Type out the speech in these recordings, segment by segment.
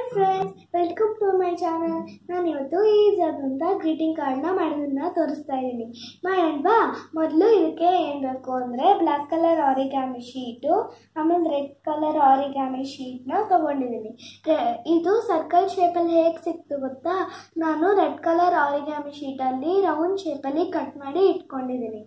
hi friends welcome to my channel ನಾನು ಇವತ್ತು ಈಸಾದಂಥ greeting ಕಾರ್ಡ್ನ ಮಾಡೋದನ್ನ ತೋರಿಸ್ತಾ ಇದ್ದೀನಿ ಮಾಡೋಣವಾ ಮೊದಲು ಇದಕ್ಕೆ ಏನು ಬೇಕು ಅಂದರೆ ಬ್ಲ್ಯಾಕ್ ಕಲರ್ ಆರಿಗ್ಯಾಮಿ ಶೀಟು ಆಮೇಲೆ ರೆಡ್ ಕಲರ್ ಆರಿಗ್ಯಾಮಿ ಶೀಟ್ನ ತೊಗೊಂಡಿದ್ದೀನಿ ಇದು ಸರ್ಕಲ್ ಶೇಪಲ್ಲಿ ಹೇಗೆ ಸಿಕ್ತು ಗೊತ್ತಾ ನಾನು ರೆಡ್ ಕಲರ್ ಆರಿಗ್ಯಾಮಿ ಶೀಟಲ್ಲಿ ರೌಂಡ್ ಶೇಪಲ್ಲಿ ಕಟ್ ಮಾಡಿ ಇಟ್ಕೊಂಡಿದ್ದೀನಿ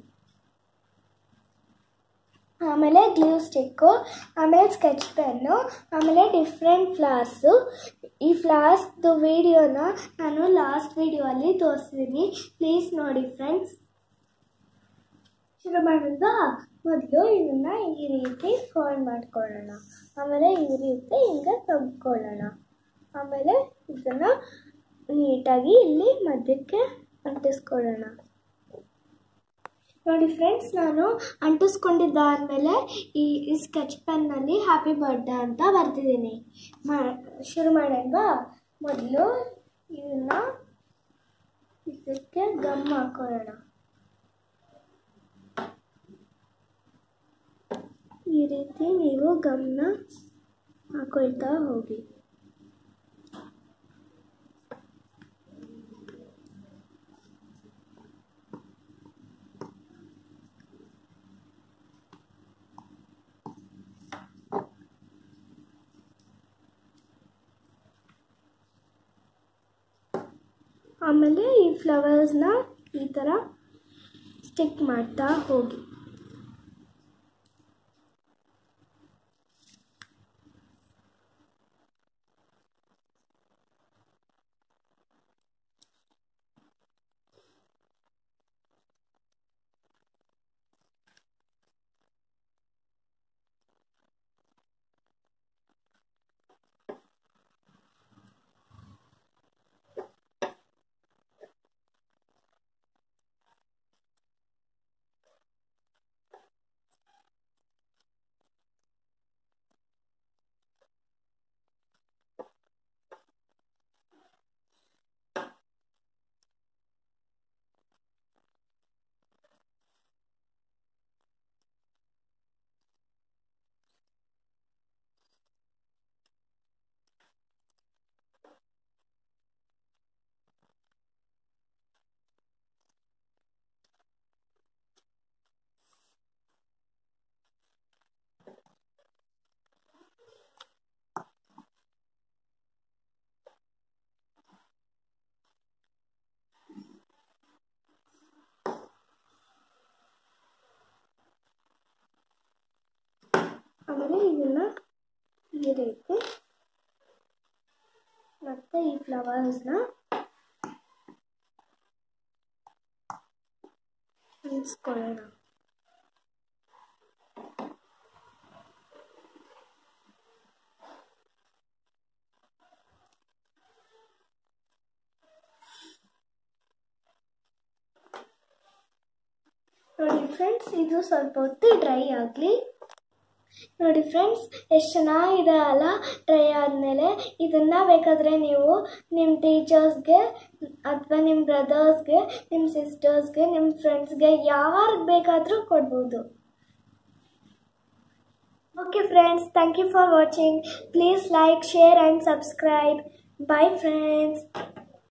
ಆಮೇಲೆ ಗ್ಲೂ ಸ್ಟಿಕ್ಕು ಆಮೇಲೆ ಸ್ಕೆಚ್ ಪೆನ್ನು ಆಮೇಲೆ ಡಿಫ್ರೆಂಟ್ ಫ್ಲವರ್ಸು ಈ ಫ್ಲವರ್ಸ್ದು ವಿಡಿಯೋನ ನಾನು ಲಾಸ್ಟ್ ವಿಡಿಯೋಲ್ಲಿ ತೋರಿಸಿದ್ದೀನಿ ಪ್ಲೀಸ್ ನೋಡಿ ಫ್ರೆಂಡ್ಸ್ ಶುರು ಮಾಡೋದ ಮೊದಲು ಇದನ್ನು ಈ ರೀತಿ ಫೋಲ್ಡ್ ಮಾಡ್ಕೊಳ್ಳೋಣ ಆಮೇಲೆ ಈ ರೀತಿ ಹಿಂಗೆ ತೆಗ್ದುಕೊಳ್ಳೋಣ ಆಮೇಲೆ ಇದನ್ನು ನೀಟಾಗಿ ಇಲ್ಲಿ ಮಧ್ಯಕ್ಕೆ ಅಂಟಿಸ್ಕೊಳ್ಳೋಣ ನೋಡಿ ಫ್ರೆಂಡ್ಸ್ ನಾನು ಅಂಟಿಸ್ಕೊಂಡಿದ್ದಾದಮೇಲೆ ಈ ಈ ಸ್ಕೆಚ್ ಪೆನ್ನಲ್ಲಿ ಹ್ಯಾಪಿ ಬರ್ಡೇ ಅಂತ ಬರ್ತಿದ್ದೀನಿ ಮಾ ಶುರು ಮಾಡೋಣವಾ ಮೊದಲು ಇದನ್ನು ಇದಕ್ಕೆ ಗಮ್ ಹಾಕೊಳ್ಳೋಣ ಈ ರೀತಿ ನೀವು ಗಮ್ನ ಹಾಕೊಳ್ತಾ ಹೋಗಿ ಆಮೇಲೆ ಈ ಫ್ಲವರ್ಸ್ನ ಈ ಥರ ಸ್ಟಿಕ್ ಮಾಡ್ತಾ ಹೋಗಿ ಆಮೇಲೆ ಇದನ್ನು ಈ ರೀತಿ ಮತ್ತೆ ಈ ಫ್ಲವರ್ಸ್ನ ಇಳಿಸ್ಕೊಳ್ಳೋಣ ನೋಡಿ ಫ್ರೆಂಡ್ಸ್ ಇದು ಸ್ವಲ್ಪ ಹೊತ್ತು ಡ್ರೈ ಆಗಲಿ ನೋಡಿ ಫ್ರೆಂಡ್ಸ್ ಎಷ್ಟು ಚೆನ್ನಾಗಿದೆ ಅಲ್ಲ ಡ್ರೈ ಆದಮೇಲೆ ಇದನ್ನು ಬೇಕಾದರೆ ನೀವು ನಿಮ್ಮ ಟೀಚರ್ಸ್ಗೆ ಅಥವಾ ನಿಮ್ಮ ಬ್ರದರ್ಸ್ಗೆ ನಿಮ್ಮ ಸಿಸ್ಟರ್ಸ್ಗೆ ನಿಮ್ಮ ಫ್ರೆಂಡ್ಸ್ಗೆ ಯಾರಿಗೆ ಬೇಕಾದರೂ ಕೊಡ್ಬೋದು okay friends thank you for watching please like share and subscribe bye friends